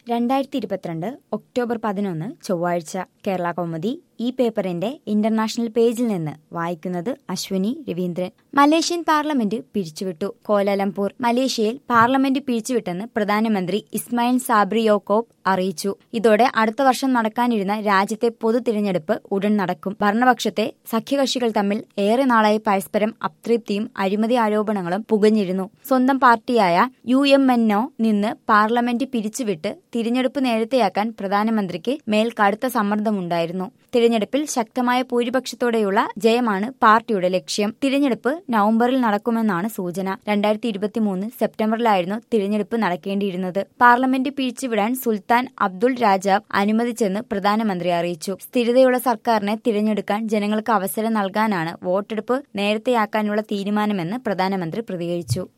രണ്ടായിരത്തി ഇരുപത്തിരണ്ട് ഒക്ടോബർ പതിനൊന്ന് ചൊവ്വാഴ്ച കേരള കൗമുദി ഈ പേപ്പറിന്റെ ഇന്റർനാഷണൽ പേജിൽ നിന്ന് വായിക്കുന്നത് അശ്വിനി രവീന്ദ്രൻ മലേഷ്യൻ പാർലമെന്റ് പിരിച്ചുവിട്ടു കോലാലംപൂർ മലേഷ്യയിൽ പാർലമെന്റ് പിരിച്ചുവിട്ടെന്ന് പ്രധാനമന്ത്രി ഇസ്മായിൽ സാബ്രിയോക്കോബ് അറിയിച്ചു ഇതോടെ അടുത്ത വർഷം നടക്കാനിരുന്ന രാജ്യത്തെ പൊതു തിരഞ്ഞെടുപ്പ് ഉടൻ നടക്കും ഭരണപക്ഷത്തെ സഖ്യകക്ഷികൾ തമ്മിൽ ഏറെ നാളായി പരസ്പരം അതൃപ്തിയും അഴിമതി ആരോപണങ്ങളും പുകഞ്ഞിരുന്നു സ്വന്തം പാർട്ടിയായ യു എം എൻഒ നിന്ന് പാർലമെന്റ് പിരിച്ചുവിട്ട് തിരഞ്ഞെടുപ്പ് നേരത്തെയാക്കാൻ പ്രധാനമന്ത്രിക്ക് മേൽ കടുത്ത സമ്മർദ്ദമുണ്ടായിരുന്നു തിരഞ്ഞെടുപ്പിൽ ശക്തമായ ഭൂരിപക്ഷത്തോടെയുള്ള ജയമാണ് പാർട്ടിയുടെ ലക്ഷ്യം തിരഞ്ഞെടുപ്പ് നവംബറിൽ നടക്കുമെന്നാണ് സൂചന രണ്ടായിരത്തി ഇരുപത്തിമൂന്ന് സെപ്റ്റംബറിലായിരുന്നു തിരഞ്ഞെടുപ്പ് നടക്കേണ്ടിയിരുന്നത് പാർലമെന്റ് പിരിച്ചുവിടാൻ സുൽത്താൻ അബ്ദുൾ രാജാവ് അനുമതിച്ചെന്ന് പ്രധാനമന്ത്രി അറിയിച്ചു സ്ഥിരതയുള്ള സർക്കാരിനെ തിരഞ്ഞെടുക്കാൻ ജനങ്ങൾക്ക് അവസരം നൽകാനാണ് വോട്ടെടുപ്പ് നേരത്തെയാക്കാനുള്ള തീരുമാനമെന്ന് പ്രധാനമന്ത്രി പ്രതികരിച്ചു